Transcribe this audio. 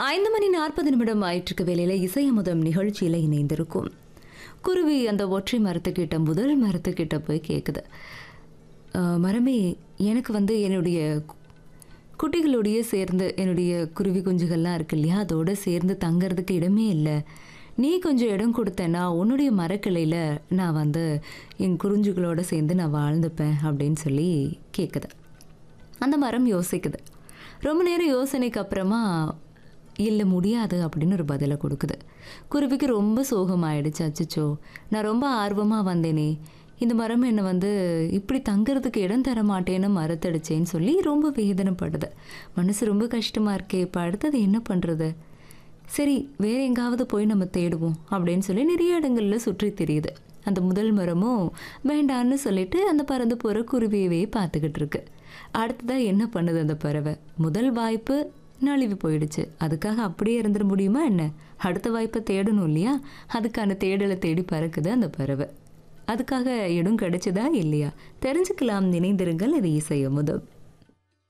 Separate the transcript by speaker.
Speaker 1: ஐந்து மணி நாற்பது நிமிடம் ஆயிற்றுக்கு வேலையில இசையமுதம் நிகழ்ச்சியில இணைந்திருக்கும் குருவி அந்த ஒற்றை மரத்துக்கிட்ட முதல் மரத்துக்கிட்ட போய் கேட்குது "அஹ், மரமே எனக்கு வந்து என்னுடைய கு- குட்டிகளோடய சேர்ந்து என்னுடைய குருவி குஞ்சுகள்லாம் இருக்கு இல்லையா அதோட சேர்ந்து தங்கறதுக்கு இடமே இல்லை நீ கொஞ்சம் இடம் கொடுத்தேன்னா உன்னுடைய மரக்கிளையில் நான் வந்து என் குருஞ்சுகளோட சேர்ந்து நான் வாழ்ந்துப்பேன் அப்படின்னு சொல்லி கேட்குது அந்த மரம் யோசிக்குது ரொம்ப நேரம் யோசனைக்கு அப்புறமா இல்லை முடியாது அப்படின்னு ஒரு பதிலை கொடுக்குது குருவிக்கு ரொம்ப சோகமாயிடுச்சு அச்சச்சோ நான் ரொம்ப ஆர்வமாக வந்தேனே இந்த மரம் என்னை வந்து இப்படி தங்குறதுக்கு இடம் தர மாட்டேன்னு மறுத்தடிச்சேன்னு சொல்லி ரொம்ப வேதனைப்படுது மனசு ரொம்ப கஷ்டமாக இருக்கே இப்போ அடுத்தது என்ன பண்ணுறது சரி வேற எங்காவது போய் நம்ம தேடுவோம் அப்படின்னு சொல்லி நிறைய இடங்கள்ல சுற்றி தெரியுது அந்த முதல் மரமும் வேண்டான்னு சொல்லிட்டு அந்த பறந்து போகிற குருவியவே பார்த்துக்கிட்டு இருக்கு அடுத்ததா என்ன பண்ணுது அந்த பறவை முதல் வாய்ப்பு நழுவி போயிடுச்சு அதுக்காக அப்படியே இருந்துட முடியுமா என்ன அடுத்த வாய்ப்பை தேடணும் இல்லையா அதுக்கான தேடலை தேடி பறக்குது அந்த பறவை அதுக்காக இடம் கிடைச்சதா இல்லையா தெரிஞ்சுக்கலாம் நினைந்திருங்கள் இது இசைய முதல்